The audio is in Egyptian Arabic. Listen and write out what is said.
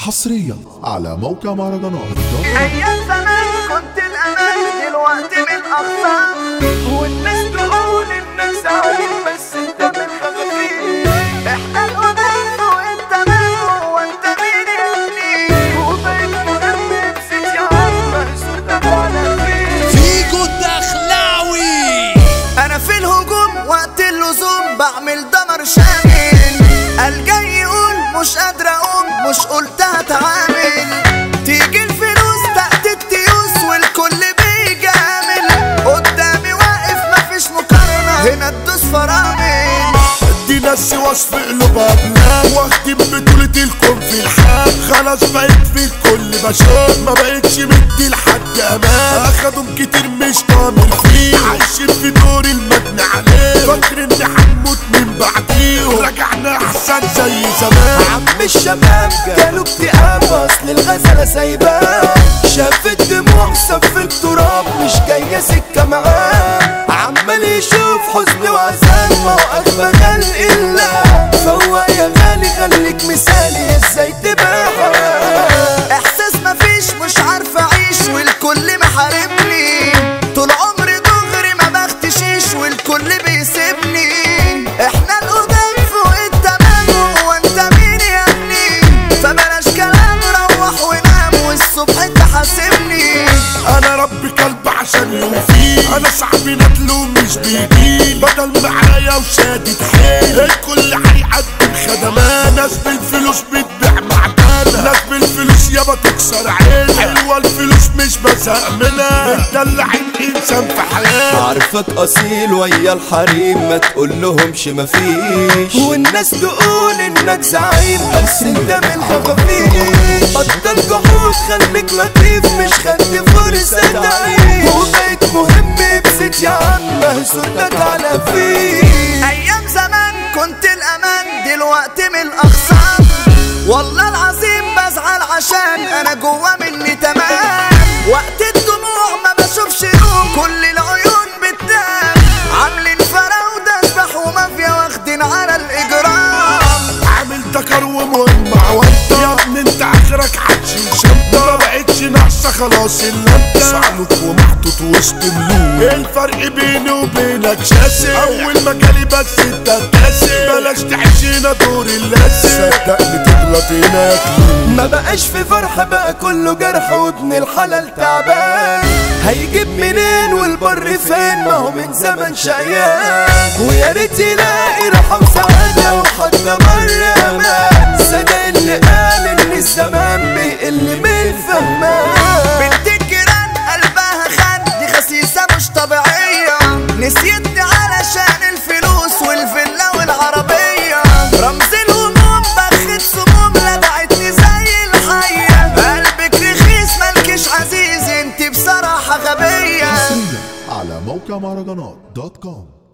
حصريا على موقع مهرجانات ايام زمان كنت الامان دلوقتي من الاخطاء والناس تقول انك سعيد بس انت من خفافيف احنا القدام وانت مين وانت مين يا ابني وبقيت مهم نسيت يا عم صورتك على فين فيجو الدخلاوي انا في الهجوم وقت اللزوم بعمل دمر شامل الجاي يقول مش قادر اقوم مش قلت هتعامل تيجي الفلوس تحت التيوس والكل بيجامل قدامي واقف مفيش مقارنة هنا تدوس فرامل دي ناس وصف قلوبها بلاد واختم بطولة الكون في الحال خلاص بقيت في الكل بشوف ما بقتش مدي لحد امان اخدوا كتير مش ضامن فيه عايشين في دور المبني عليه فاكر ان هنموت من بعديه رجعنا احسن زي زمان عم الشباب جاله اكتئاب اصل الغزالة سايباه شافت دموع سف التراب مش جاية سكة معاه عمال يشوف حزن وعذاب ما هو اغبى خلق الله فهو يا غالي خليك مثالي ازاي تبقى احساس مفيش مش عارف اعيش والكل محاربني طول عمري دغري ما بختشيش والكل بيسيبني احنا القدام فوق التمام وانت مين يا ابني فبلاش كلام روح ونام والصبح تحاسبني انا ربي كلب عشان يوفيه انا صاحبي ندله مش بيجيب بدل معايا وشادد حيل الكل هيقدم خدمات ناس بالفلوس بتبيع معدنة ناس بالفلوس يابا تكسر عين حلوة الفلوس مش بزهق منها بتدلع الانسان في حياته عارفك اصيل ويا الحريم ما تقول لهمش مفيش والناس تقول انك زعيم بس انت من خفافيش بطل جحود خليك لطيف مش خدت فرصة تعيش وبقيت مهم بست يا عم صورتك على فيش ايام زمان كنت الامان دلوقتي من الاخصام والله العظيم بزعل عشان انا جوا مني تمام وقت الدموع ما بشوفش نوم كل العيون بتنام عاملين فراودة اشبح ومافيا واخدين على الاجرام عامل تكر ومهم عوانت يا ابني انت اخرك هتشيل شنطة ما بقتش ناقصة خلاص الا انت صعلوك ومحطوط وسط ملوك ايه الفرق بيني وبينك شاسع اول ما جالي بس انت تاسع بلاش تعيش هنا دور اللاسع صدقني تغلط هنا يا كلوب ما بقاش في فرح بقى كله جرح وابن الحلال تعبان هيجيب منين والبر فين ما هو من زمن شقيان ويا ريت يلاقي راحة وسعادة وحتى مرة امان صدق اللي قال ان الزمان بيقل من فهمان بنت الجيران قلبها خان دي خسيسة مش طبيعية نسيتني علشان الفلوس والفيلا والعربية رمز الهموم بخت سموم لدعتني زي الحية قلبك رخيص ملكش عزيز انت بصراحة غبية حصريا على موقع مهرجانات دوت كوم